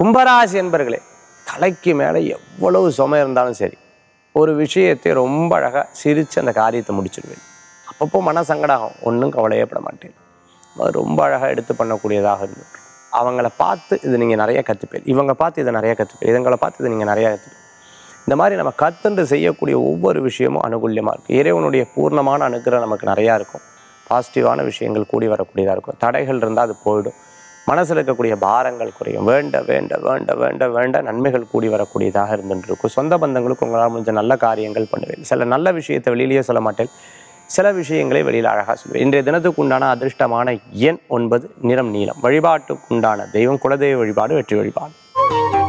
கும்பராசி என்பர்களே தலைக்கு மேலே எவ்வளவு சுமை இருந்தாலும் சரி ஒரு விஷயத்தை ரொம்ப அழகாக சிரித்து அந்த காரியத்தை முடிச்சிடுவேன் அப்பப்போ மன சங்கடம் ஒன்றும் கவலையே பட மாட்டேன் அது ரொம்ப அழகாக எடுத்து பண்ணக்கூடியதாக இருந்துட்டு அவங்கள பார்த்து இது நீங்கள் நிறைய கற்றுப்பேன் இவங்க பார்த்து இதை நிறைய கற்றுப்பேன் இவங்களை பார்த்து இதை நீங்கள் நிறைய கற்றுப்பேன் இந்த மாதிரி நம்ம கத்துண்டு செய்யக்கூடிய ஒவ்வொரு விஷயமும் அனுகூல்யமாக இருக்கும் இறைவனுடைய பூர்ணமான அனுகிரகம் நமக்கு நிறையா இருக்கும் பாசிட்டிவான விஷயங்கள் கூடி வரக்கூடியதாக இருக்கும் தடைகள் இருந்தால் அது போயிடும் மனசில் இருக்கக்கூடிய பாரங்கள் குறையும் வேண்ட வேண்ட வேண்ட வேண்ட வேண்ட நன்மைகள் கூடி வரக்கூடியதாக இருந்துட்டு இருக்கும் சொந்த பந்தங்களுக்கு உங்களால் முடிஞ்ச நல்ல காரியங்கள் பண்ணுவேன் சில நல்ல விஷயத்தை வெளியிலேயே சொல்ல மாட்டேன் சில விஷயங்களை வெளியில் அழகாக சொல்லுவேன் இன்றைய தினத்துக்கு உண்டான அதிர்ஷ்டமான எண் ஒன்பது நிறம் நீலம் வழிபாட்டுக்கு உண்டான தெய்வம் குலதெய்வ வழிபாடு வெற்றி வழிபாடு